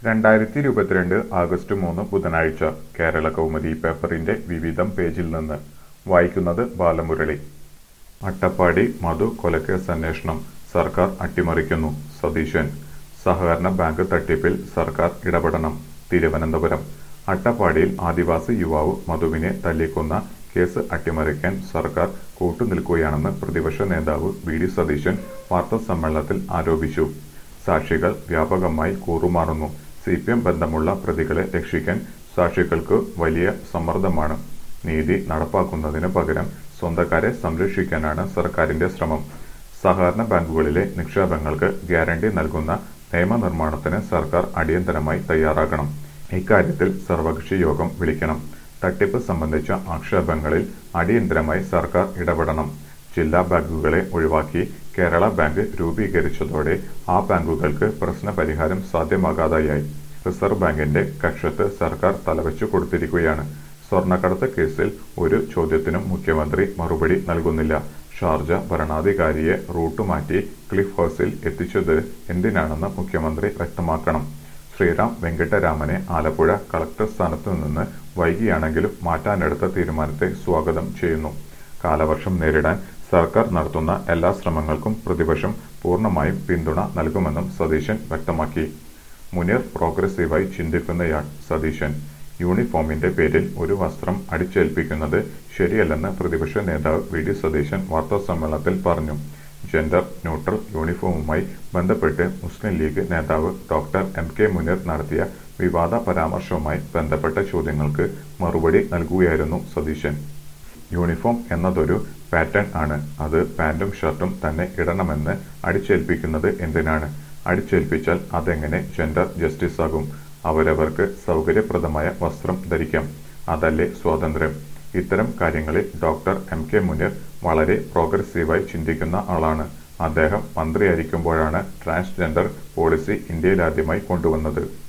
രണ്ടായിരത്തി ഇരുപത്തിരണ്ട് ആഗസ്റ്റ് മൂന്ന് ബുധനാഴ്ച കേരള കൗമുദി പേപ്പറിന്റെ വിവിധം പേജിൽ നിന്ന് വായിക്കുന്നത് ബാലമുരളി അട്ടപ്പാടി മധു കൊലക്കേസ് അന്വേഷണം സർക്കാർ അട്ടിമറിക്കുന്നു സതീശൻ സഹകരണ ബാങ്ക് തട്ടിപ്പിൽ സർക്കാർ ഇടപെടണം തിരുവനന്തപുരം അട്ടപ്പാടിയിൽ ആദിവാസി യുവാവ് മധുവിനെ തല്ലിക്കൊന്ന കേസ് അട്ടിമറിക്കാൻ സർക്കാർ കൂട്ടുനിൽക്കുകയാണെന്ന് പ്രതിപക്ഷ നേതാവ് വി ഡി സതീശൻ വാർത്താസമ്മേളനത്തിൽ ആരോപിച്ചു സാക്ഷികൾ വ്യാപകമായി കൂറുമാറുന്നു സി പി എം ബന്ധമുള്ള പ്രതികളെ രക്ഷിക്കാൻ സാക്ഷികൾക്ക് വലിയ സമ്മർദ്ദമാണ് നീതി നടപ്പാക്കുന്നതിന് പകരം സ്വന്തക്കാരെ സംരക്ഷിക്കാനാണ് സർക്കാരിന്റെ ശ്രമം സഹകരണ ബാങ്കുകളിലെ നിക്ഷേപങ്ങൾക്ക് ഗ്യാരണ്ടി നൽകുന്ന നിയമനിർമ്മാണത്തിന് സർക്കാർ അടിയന്തരമായി തയ്യാറാകണം ഇക്കാര്യത്തിൽ സർവകക്ഷി യോഗം വിളിക്കണം തട്ടിപ്പ് സംബന്ധിച്ച ആക്ഷേപങ്ങളിൽ അടിയന്തരമായി സർക്കാർ ഇടപെടണം ജില്ലാ ബാങ്കുകളെ ഒഴിവാക്കി കേരള ബാങ്ക് രൂപീകരിച്ചതോടെ ആ ബാങ്കുകൾക്ക് പ്രശ്ന പരിഹാരം സാധ്യമാകാതായി റിസർവ് ബാങ്കിന്റെ കക്ഷത്ത് സർക്കാർ തലവെച്ചു കൊടുത്തിരിക്കുകയാണ് സ്വർണ്ണക്കടത്ത് കേസിൽ ഒരു ചോദ്യത്തിനും മുഖ്യമന്ത്രി മറുപടി നൽകുന്നില്ല ഷാർജ ഭരണാധികാരിയെ റൂട്ട് മാറ്റി ക്ലിഫ് ഹൗസിൽ എത്തിച്ചത് എന്തിനാണെന്ന് മുഖ്യമന്ത്രി വ്യക്തമാക്കണം ശ്രീറാം വെങ്കിട്ടരാമനെ ആലപ്പുഴ കളക്ടർ സ്ഥാനത്തു നിന്ന് വൈകിയാണെങ്കിലും മാറ്റാനെടുത്ത തീരുമാനത്തെ സ്വാഗതം ചെയ്യുന്നു കാലവർഷം നേരിടാൻ സർക്കാർ നടത്തുന്ന എല്ലാ ശ്രമങ്ങൾക്കും പ്രതിപക്ഷം പൂർണ്ണമായും പിന്തുണ നൽകുമെന്നും സതീശൻ വ്യക്തമാക്കി മുനീർ പ്രോഗ്രസീവായി ചിന്തിക്കുന്നയാൾ സതീശൻ യൂണിഫോമിന്റെ പേരിൽ ഒരു വസ്ത്രം അടിച്ചേൽപ്പിക്കുന്നത് ശരിയല്ലെന്ന് പ്രതിപക്ഷ നേതാവ് വി ഡി സതീശൻ വാർത്താസമ്മേളനത്തിൽ പറഞ്ഞു ജെൻഡർ ന്യൂട്രൽ യൂണിഫോമുമായി ബന്ധപ്പെട്ട് മുസ്ലിം ലീഗ് നേതാവ് ഡോക്ടർ എം കെ മുനീർ നടത്തിയ വിവാദ പരാമർശവുമായി ബന്ധപ്പെട്ട ചോദ്യങ്ങൾക്ക് മറുപടി നൽകുകയായിരുന്നു സതീശൻ യൂണിഫോം എന്നതൊരു പാറ്റേൺ ആണ് അത് പാന്റും ഷർട്ടും തന്നെ ഇടണമെന്ന് അടിച്ചേൽപ്പിക്കുന്നത് എന്തിനാണ് അടിച്ചേൽപ്പിച്ചാൽ അതെങ്ങനെ ജെൻഡർ ജസ്റ്റിസ് ആകും അവരവർക്ക് സൗകര്യപ്രദമായ വസ്ത്രം ധരിക്കാം അതല്ലേ സ്വാതന്ത്ര്യം ഇത്തരം കാര്യങ്ങളിൽ ഡോക്ടർ എം കെ മുനീർ വളരെ പ്രോഗ്രസീവായി ചിന്തിക്കുന്ന ആളാണ് അദ്ദേഹം മന്ത്രിയായിരിക്കുമ്പോഴാണ് ട്രാൻസ്ജെൻഡർ പോളിസി ഇന്ത്യയിലാദ്യമായി കൊണ്ടുവന്നത്